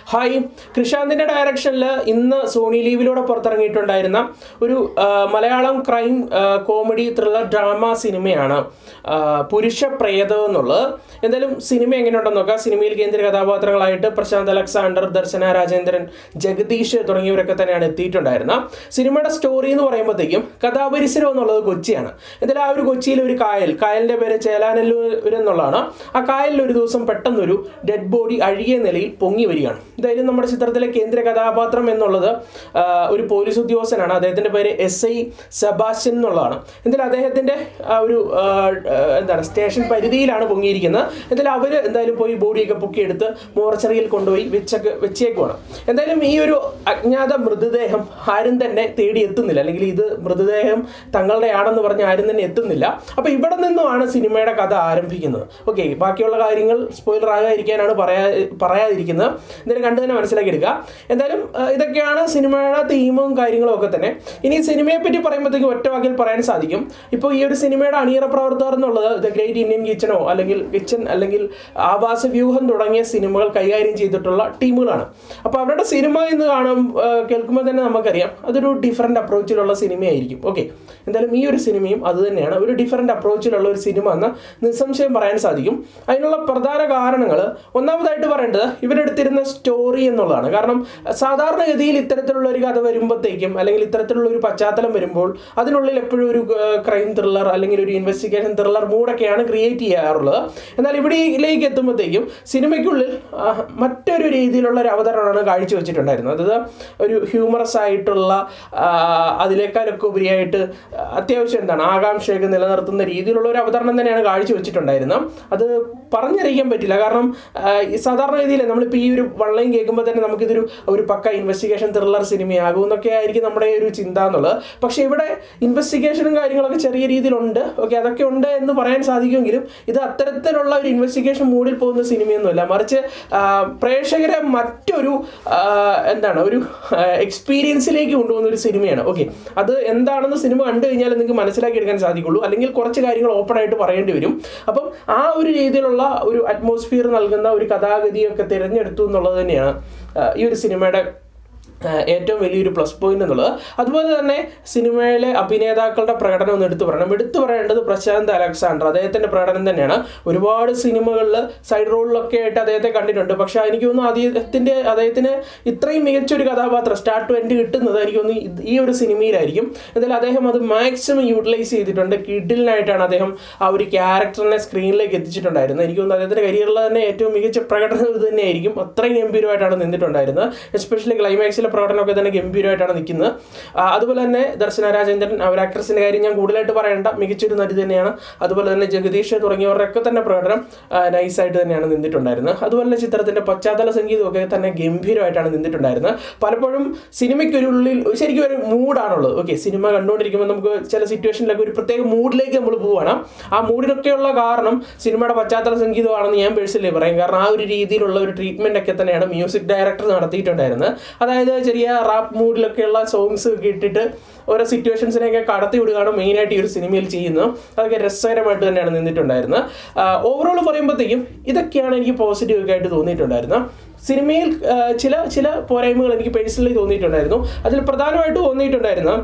hi കൃഷാന്തിന്റെ ഡയറക്ഷനിൽ ഇന്ന് Sony ലീവിലൂടെ പുറത്തിറങ്ങിയിട്ടുണ്ടായിരുന്ന ഒരു ആ, മലയാളം ക്രൈം ആ, കോമഡി ത്രില്ലർ ഡ്രാമ സിനിമയാണ് ആ, പുരുഷ പ്രേതം എന്നുള്ളത് എന്തായാലും സിനിമ എങ്ങനെയുണ്ടെന്ന് നോക്കാം സിനിമയിൽ കേന്ദ്ര കഥാപാത്രങ്ങളായിട്ട് പ്രശാന്ത് അലക്സാണ്ടർ ദർശന രാജേന്ദ്രൻ ജഗദീഷ് തുടങ്ങിയവരൊക്കെ തന്നെയാണ് എത്തിയിട്ടുണ്ടായിരുന്നത് സിനിമയുടെ സ്റ്റോറി എന്ന് പറയുമ്പോഴത്തേക്കും കഥാപരിസരം എന്നുള്ളത് കൊച്ചിയാണ് എന്തായാലും ആ ഒരു കൊച്ചിയിൽ ഒരു കായൽ കായലിന്റെ പേര് ചേലാനല്ലൂർ എന്നുള്ളതാണ് ആ കായലിൽ ഒരു ദിവസം പെട്ടെന്നൊരു ഡെഡ് ബോഡി അഴുകിയ നിലയിൽ പൊങ്ങി വരികയാണ് എന്തായാലും നമ്മുടെ ചിത്രത്തിലെ കേന്ദ്ര കഥാപാത്രം എന്നുള്ളത് ആ, ഒരു പോലീസ് ഉദ്യോഗസ്ഥനാണ് അദ്ദേഹത്തിന്റെ പേര് എസ് ഐ സെബാസ്റ്റ്യൻ എന്നുള്ളതാണ് എന്തായാലും അദ്ദേഹത്തിന്റെ ആ ഒരു ആ, ആ, എന്താണ് സ്റ്റേഷൻ പരിധിയിലാണ് പൊങ്ങിയിരിക്കുന്നത് എന്തായാലും അവർ എന്തായാലും പോയി ബോഡിയൊക്കെ പൊക്കിയെടുത്ത് മോർച്ചറിയിൽ കൊണ്ടുപോയി വെച്ചൊക്കെ വെച്ചേക്കുവാണ് എന്തായാലും ഈ ഒരു അജ്ഞാത മൃതദേഹം ആരും തന്നെ തേടി എത്തുന്നില്ല അല്ലെങ്കിൽ ഇത് മൃതദേഹം തങ്ങളുടെ ആണെന്ന് പറഞ്ഞ് ആരും തന്നെ എത്തുന്നില്ല അപ്പൊ ഇവിടെ നിന്നുമാണ് സിനിമയുടെ കഥ ആരംഭിക്കുന്നത് ഓക്കെ ബാക്കിയുള്ള കാര്യങ്ങൾ സ്പോയിലർ ആകാതിരിക്കാനാണ് പറയാ പറയാതിരിക്കുന്നത് എന്തായാലും കണ്ടു തന്നെ മനസ്സിലാക്കി എടുക്കുക എന്തായാലും ആ, ഇതൊക്കെയാണ് സിനിമയുടെ തീമും കാര്യങ്ങളും ഒക്കെ തന്നെ ഇനി സിനിമയെ പറ്റി പറയുമ്പോഴത്തേക്ക് ഒറ്റ വാക്കിൽ പറയാൻ സാധിക്കും ഇപ്പോൾ ഈ ഒരു സിനിമയുടെ അണിയറ പ്രവർത്തകർ എന്നുള്ളത് ദ ഗ്രേറ്റ് ഇന്ത്യൻ കിച്ചണോ അല്ലെങ്കിൽ കിച്ചൺ അല്ലെങ്കിൽ ആവാസ വ്യൂഹം തുടങ്ങിയ സിനിമകൾ കൈകാര്യം ചെയ്തിട്ടുള്ള ടീമുകളാണ് അപ്പോൾ അവരുടെ സിനിമ എന്ന് കാണും ആ, കേൾക്കുമ്പോൾ തന്നെ നമുക്കറിയാം അതൊരു ഡിഫറെൻ്റ് അപ്രോച്ചിലുള്ള സിനിമയായിരിക്കും ഓക്കെ എന്തായാലും ഈ ഒരു സിനിമയും അത് തന്നെയാണ് ഒരു ഡിഫറെൻ്റ് അപ്രോച്ചിലുള്ള ഒരു സിനിമ എന്ന് നിസ്സംശയം പറയാൻ സാധിക്കും അതിനുള്ള പ്രധാന കാരണങ്ങൾ ഒന്നാമതായിട്ട് പറയേണ്ടത് ഇവരെടുത്തിരുന്ന സ്റ്റോറി എന്നുള്ളതാണ് കാരണം സാധാരണഗതിയിൽ ഇത്തരത്തിലുള്ള ഒരു കഥ വരുമ്പോഴത്തേക്കും അല്ലെങ്കിൽ ഇത്തരത്തിലുള്ള ഒരു പശ്ചാത്തലം വരുമ്പോൾ അതിനുള്ളിൽ എപ്പോഴും ഒരു ക്രൈം ത്രില്ലർ അല്ലെങ്കിൽ ഒരു ഇൻവെസ്റ്റിഗേഷൻ ത്രില്ലർ മൂഡൊക്കെയാണ് ക്രിയേറ്റ് ചെയ്യാറുള്ളത് എന്നാൽ ഇവിടെയിലേക്ക് എത്തുമ്പോഴത്തേക്കും സിനിമയ്ക്കുള്ളിൽ ആ, മറ്റൊരു രീതിയിലുള്ള ഒരു അവതരണമാണ് കാഴ്ചവെച്ചിട്ടുണ്ടായിരുന്നത് അതായത് ഒരു ഹ്യൂമറസ് ആയിട്ടുള്ള ആ, അതിനേക്കാളൊക്കെ ഉപരിയായിട്ട് അത്യാവശ്യം എന്താണ് ആകാംക്ഷയൊക്കെ നിലനിർത്തുന്ന രീതിയിലുള്ള ഒരു അവതരണം തന്നെയാണ് കാഴ്ചവെച്ചിട്ടുണ്ടായിരുന്നത് അത് പറഞ്ഞറിയിക്കാൻ പറ്റില്ല കാരണം ആ, ഈ സാധാരണ രീതിയിൽ നമ്മളിപ്പോൾ ഈ ഒരു വള്ളം കേൾക്കുമ്പോൾ തന്നെ നമുക്കിതൊരു ഒരു പക്ക ഇൻവെസ്റ്റിഗേഷൻ ത്രില്ലർ സിനിമയാകും എന്നൊക്കെ ആയിരിക്കും നമ്മുടെ ഒരു ചിന്ത എന്നുള്ളത് പക്ഷേ ഇവിടെ ഇൻവെസ്റ്റിഗേഷനും കാര്യങ്ങളൊക്കെ ചെറിയ രീതിയിലുണ്ട് ഓക്കെ അതൊക്കെ ഉണ്ട് എന്ന് പറയാൻ സാധിക്കുമെങ്കിലും ഇത് അത്തരത്തിലുള്ള ഒരു ഇൻവെസ്റ്റിഗേഷൻ മൂഡിൽ പോകുന്ന സിനിമയൊന്നുമല്ല മറിച്ച് ആ, പ്രേക്ഷകരെ മറ്റൊരു ആ, എന്താണ് ഒരു എക്സ്പീരിയൻസിലേക്ക് കൊണ്ടുപോകുന്ന ഒരു സിനിമയാണ് ഓക്കെ അത് എന്താണെന്ന് സിനിമ കണ്ടു കഴിഞ്ഞാൽ നിങ്ങൾക്ക് മനസ്സിലാക്കി എടുക്കാൻ സാധിക്കുള്ളൂ അല്ലെങ്കിൽ കുറച്ച് കാര്യങ്ങൾ ഓപ്പൺ ആയിട്ട് പറയേണ്ടി വരും അപ്പം ആ ഒരു രീതിയിലുള്ള ഒരു അറ്റ്മോസ്ഫിയർ നൽകുന്ന ഒരു കഥാഗതിയൊക്കെ തിരഞ്ഞെടുത്തു എന്നുള്ളത് തന്നെയാണ് ആ, ഈ ഒരു സിനിമയുടെ ആ, ഏറ്റവും വലിയൊരു പ്ലസ് പോയിന്റ് എന്നുള്ളത് അതുപോലെ തന്നെ സിനിമയിലെ അഭിനേതാക്കളുടെ പ്രകടനം ഒന്ന് എടുത്തു പറയണം എടുത്തു പറയേണ്ടത് പ്രശാന്ത് അലക്സാണ്ടർ അദ്ദേഹത്തിന്റെ പ്രകടനം തന്നെയാണ് ഒരുപാട് സിനിമകളിൽ സൈഡ് റോളിലൊക്കെ ആയിട്ട് അദ്ദേഹത്തെ കണ്ടിട്ടുണ്ട് പക്ഷെ എനിക്ക് തോന്നുന്നു അദ്ദേഹത്തിന്റെ അദ്ദേഹത്തിന് ഇത്രയും മികച്ചൊരു കഥാപാത്രം സ്റ്റാർട്ട് ടു എൻഡ് കിട്ടുന്നത് എനിക്ക് തോന്നുന്നു ഇത് ഈ ഒരു സിനിമയിലായിരിക്കും എന്തായാലും അദ്ദേഹം അത് മാക്സിമം യൂട്ടിലൈസ് ചെയ്തിട്ടുണ്ട് കിഡിലിനായിട്ടാണ് അദ്ദേഹം ആ ഒരു ക്യാരക്ടറിനെ സ്ക്രീനിലേക്ക് എത്തിച്ചിട്ടുണ്ടായിരുന്നത് എനിക്ക് തോന്നുന്നു അദ്ദേഹത്തിന്റെ കരിയറിൽ തന്നെ ഏറ്റവും മികച്ച പ്രകടനം ഇത് തന്നെയായിരിക്കും അത്രയും ഗംഭീരമായിട്ടാണ് നിന്നിട്ടുണ്ടായിരുന്നത് എസ്പെഷ്യലി ക്ലൈമാക്സിലെ പ്രകടനമൊക്കെ തന്നെ ഗംഭീരമായിട്ടാണ് നിൽക്കുന്നത് ആ, അതുപോലെ തന്നെ ദർശന രാജേന്ദ്രൻ അവർ ആക്ട്രസിന്റെ കാര്യം ഞാൻ കൂടുതലായിട്ട് പറയേണ്ട മികച്ചൊരു നടി തന്നെയാണ് അതുപോലെ തന്നെ ജഗദീഷ് തുടങ്ങിയവരുടെയൊക്കെ തന്നെ പ്രകടനം നൈസായിട്ട് തന്നെയാണ് നിന്നിട്ടുണ്ടായിരുന്നത് അതുപോലെ തന്നെ ചിത്രത്തിന്റെ പശ്ചാത്തല സംഗീതമൊക്കെ തന്നെ ഗംഭീരമായിട്ടാണ് നിന്നിട്ടുണ്ടായിരുന്നത് പലപ്പോഴും സിനിമയ്ക്കൊരുള്ളിൽ ശരിക്കും ഒരു മൂഡാണുള്ളത് ഓക്കെ സിനിമ കണ്ടുകൊണ്ടിരിക്കുമ്പോൾ നമുക്ക് ചില സിറ്റുവേഷനിലൊക്കെ ഒരു പ്രത്യേക മൂഡിലേക്ക് നമ്മൾ പോവുകയാണ് ആ മൂഡിനൊക്കെയുള്ള കാരണം സിനിമയുടെ പശ്ചാത്തല സംഗീതമാണെന്ന് ഞാൻ പേഴ്സണലി പറയും കാരണം ആ ഒരു രീതിയിലുള്ള ഒരു ട്രീറ്റ്മെന്റ് ഒക്കെ തന്നെയാണ് മ്യൂസിക് ഡയറക്ടർ നടത്തിയിട്ടുണ്ടായിരുന്നത് അതായത് ചെറിയ റാപ്പ് മൂഡിലൊക്കെയുള്ള സോങ്സ് ഒക്കെ ഇട്ടിട്ട് ഓരോ സിറ്റുവേഷൻസിനെയൊക്കെ കടത്തി വിടുകയാണ് മെയിനായിട്ട് ഈ ഒരു സിനിമയിൽ ചെയ്യുന്നത് അതൊക്കെ രസകരമായിട്ട് തന്നെയാണ് നിന്നിട്ടുണ്ടായിരുന്നത് ഓവറോൾ പറയുമ്പോഴത്തേക്കും ഇതൊക്കെയാണ് എനിക്ക് പോസിറ്റീവ് ഒക്കെ ആയിട്ട് തോന്നിയിട്ടുണ്ടായിരുന്നത് സിനിമയിൽ ആ, ചില ചില പോരായ്മകൾ എനിക്ക് പേഴ്സണലി തോന്നിയിട്ടുണ്ടായിരുന്നു അതിൽ പ്രധാനമായിട്ട് തോന്നിയിട്ടുണ്ടായിരുന്നത്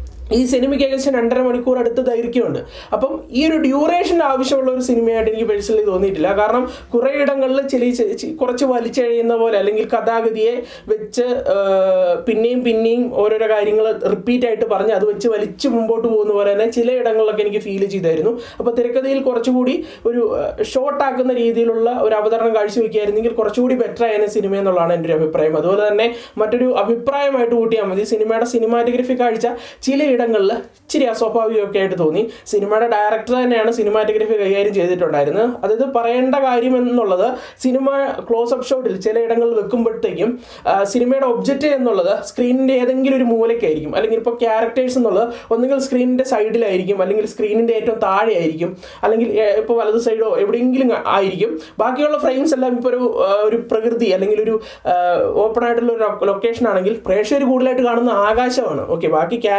ഈ സിനിമയ്ക്ക് ഏകദേശം രണ്ടര മണിക്കൂർ അടുത്ത് ദൈർഘ്യമുണ്ട് അപ്പം ഈ ഒരു ഡ്യൂറേഷൻ ആവശ്യമുള്ള ഒരു സിനിമയായിട്ട് എനിക്ക് പേഴ്സണലി തോന്നിയിട്ടില്ല കാരണം കുറേ ഇടങ്ങളിൽ ചില ചി- ചി- കുറച്ച് വലിച്ചെഴിയുന്ന പോലെ അല്ലെങ്കിൽ കഥാഗതിയെ വെച്ച് ആ, പിന്നെയും പിന്നെയും ഓരോരോ കാര്യങ്ങൾ റിപ്പീറ്റ് ആയിട്ട് പറഞ്ഞ് അത് വെച്ച് വലിച്ച് മുമ്പോട്ട് പോകുന്ന പോലെ തന്നെ ചില ഇടങ്ങളിലൊക്കെ എനിക്ക് ഫീൽ ചെയ്തായിരുന്നു അപ്പോൾ തിരക്കഥയിൽ കുറച്ചുകൂടി ഒരു ഷോർട്ട് ആക്കുന്ന രീതിയിലുള്ള ഒരു അവതരണം കാഴ്ചവെക്കുകയായിരുന്നെങ്കിൽ കുറച്ചുകൂടി ബെറ്റർ ആയിരുന്നു സിനിമ എന്നുള്ളതാണ് എൻ്റെ ഒരു അഭിപ്രായം അതുപോലെ തന്നെ മറ്റൊരു അഭിപ്രായമായിട്ട് കൂട്ടിയാൽ മതി സിനിമയുടെ സിനിമാറ്റോഗ്രഫി കാഴ്ച ചില ഇടങ്ങളിൽ ഇച്ചിരി അസ്വാഭാവികമൊക്കെ ആയിട്ട് തോന്നി സിനിമയുടെ ഡയറക്ടർ തന്നെയാണ് സിനിമാറ്റോഗ്രഫി കൈകാര്യം ചെയ്തിട്ടുണ്ടായിരുന്നത് അതായത് പറയേണ്ട കാര്യം എന്നുള്ളത് സിനിമ ക്ലോസ് അപ്പ് ഷോട്ടിൽ ചിലയിടങ്ങളിൽ വെക്കുമ്പോഴത്തേക്കും ആ, സിനിമയുടെ ഒബ്ജക്റ്റ് എന്നുള്ളത് സ്ക്രീനിൻ്റെ ഏതെങ്കിലും ഒരു മൂലയ്ക്കായിരിക്കും അല്ലെങ്കിൽ ഇപ്പോൾ ക്യാരക്ടേഴ്സ് എന്നുള്ളത് ഒന്നുകിൽ സ്ക്രീനിൻ്റെ സൈഡിലായിരിക്കും അല്ലെങ്കിൽ സ്ക്രീനിൻ്റെ ഏറ്റവും താഴെയായിരിക്കും അല്ലെങ്കിൽ ഇപ്പോൾ വലത് സൈഡോ എവിടെയെങ്കിലും ആയിരിക്കും ബാക്കിയുള്ള ഫ്രെയിംസ് എല്ലാം ഇപ്പോൾ ഒരു ആ, ഒരു പ്രകൃതി അല്ലെങ്കിൽ ഒരു ഓപ്പൺ ആയിട്ടുള്ള ഒരു ലൊക്കേഷൻ ആണെങ്കിൽ പ്രേക്ഷകർ കൂടുതലായിട്ട് കാണുന്ന ആകാശമാണ് ഓക്കെ ബാക്കി ക്യാരക്ടേഴ്സ് ഒക്കെ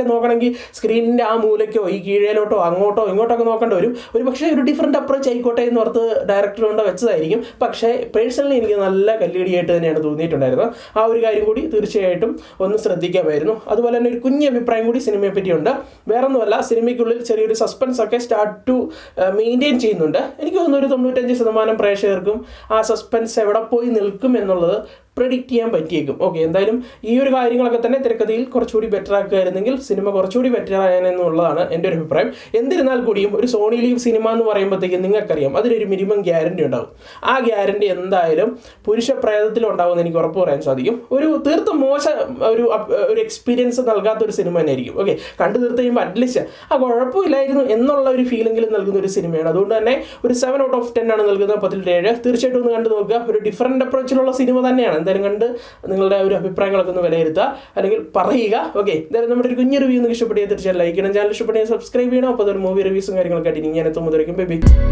ഒക്കെ നോക്കണമെങ്കിൽ സ്ക്രീനിൻ്റെ ആ മൂലയ്ക്കോ ഈ കീഴേലോട്ടോ അങ്ങോട്ടോ ഇങ്ങോട്ടൊക്കെ നോക്കേണ്ടി വരും ഒരു പക്ഷേ ഒരു ഡിഫറെൻറ്റ് അപ്രോച്ച് ആയിക്കോട്ടെ എന്ന് ഓർത്ത് ഡയറക്ടർ കൊണ്ട് വെച്ചതായിരിക്കും പക്ഷേ പേഴ്സണലി എനിക്ക് നല്ല കല്ലുകടിയായിട്ട് തന്നെയാണ് തോന്നിയിട്ടുണ്ടായിരുന്നത് ആ ഒരു കാര്യം കൂടി തീർച്ചയായിട്ടും ഒന്ന് ശ്രദ്ധിക്കാമായിരുന്നു അതുപോലെ തന്നെ ഒരു കുഞ്ഞ് അഭിപ്രായം കൂടി സിനിമയെ പറ്റിയുണ്ട് വേറെ ഒന്നുമല്ല സിനിമയ്ക്കുള്ളിൽ ചെറിയൊരു സസ്പെൻസ് ഒക്കെ സ്റ്റാർട്ട് ടു മെയിൻറ്റെയിൻ ചെയ്യുന്നുണ്ട് എനിക്ക് തോന്നുന്നു ഒരു തൊണ്ണൂറ്റഞ്ച് ശതമാനം പ്രേക്ഷകർക്കും ആ സസ്പെൻസ് എവിടെ പോയി നിൽക്കും എന്നുള്ളത് പ്രെഡിക്റ്റ് ചെയ്യാൻ പറ്റിയേക്കും ഓക്കെ എന്തായാലും ഈ ഒരു കാര്യങ്ങളൊക്കെ തന്നെ തിരക്കഥയിൽ കുറച്ചുകൂടി ബെറ്റർ ആക്കുകയായിരുന്നെങ്കിൽ സിനിമ കുറച്ചുകൂടി ബെറ്റർ ആയെന്നുള്ളതാണ് എൻ്റെ ഒരു അഭിപ്രായം എന്നിരുന്നാൽ കൂടിയും ഒരു സോണി ലീവ് സിനിമ എന്ന് പറയുമ്പോഴത്തേക്കും നിങ്ങൾക്കറിയാം അതിനൊരു മിനിമം ഗ്യാരണ്ടി ഉണ്ടാവും ആ ഗ്യാരണ്ടി എന്തായാലും പുരുഷ പ്രേതത്തിൽ ഉണ്ടാവുമെന്ന് എനിക്ക് ഉറപ്പ് പറയാൻ സാധിക്കും ഒരു തീർത്തും മോശം ഒരു അപ്- ഒരു എക്സ്പീരിയൻസ് നൽകാത്ത ഒരു സിനിമ തന്നെയായിരിക്കും ഓക്കെ കണ്ടു തീർത്ത് കഴിയുമ്പോൾ അറ്റ്ലീസ്റ്റ് ആ കുഴപ്പമില്ലായിരുന്നു എന്നുള്ള ഒരു ഫീലെങ്കിലും നൽകുന്ന ഒരു സിനിമയാണ് അതുകൊണ്ട് തന്നെ ഒരു സെവൻ ഔട്ട് ഓഫ് ടെൻ ആണ് നൽകുന്നത് പത്തിൽ ഏഴ് തീർച്ചയായിട്ടും ഒന്ന് കണ്ടു നോക്കുക ഒരു ഡിഫറൻറ്റ് അപ്രോച്ചിലുള്ള സിനിമ തന്നെയാണ് എന്തായാലും കണ്ട് നിങ്ങളുടെ ഒരു അഭിപ്രായങ്ങളൊക്കെ ഒന്ന് വിലയിരുത്തുക അല്ലെങ്കിൽ പറയുക ഓക്കെ എന്തായാലും നമ്മുടെ ഒരു കുഞ്ഞു റിവ്യൂ നിങ്ങൾക്ക് ഇഷ്ടപ്പെടുക തീർച്ചയായും ലൈക്ക് ചെയ്യണം ചാനൽ ഇഷ്ടപ്പെടുക സബ്സ്ക്രൈബ് ചെയ്യണം അപ്പോൾ അതൊരു മൂവി റിവ്യൂസും കാര്യങ്ങളൊക്കെ ആയിട്ട് ഇനി ഞാൻ എത്തുമ്പോഴേക്കും ബേബി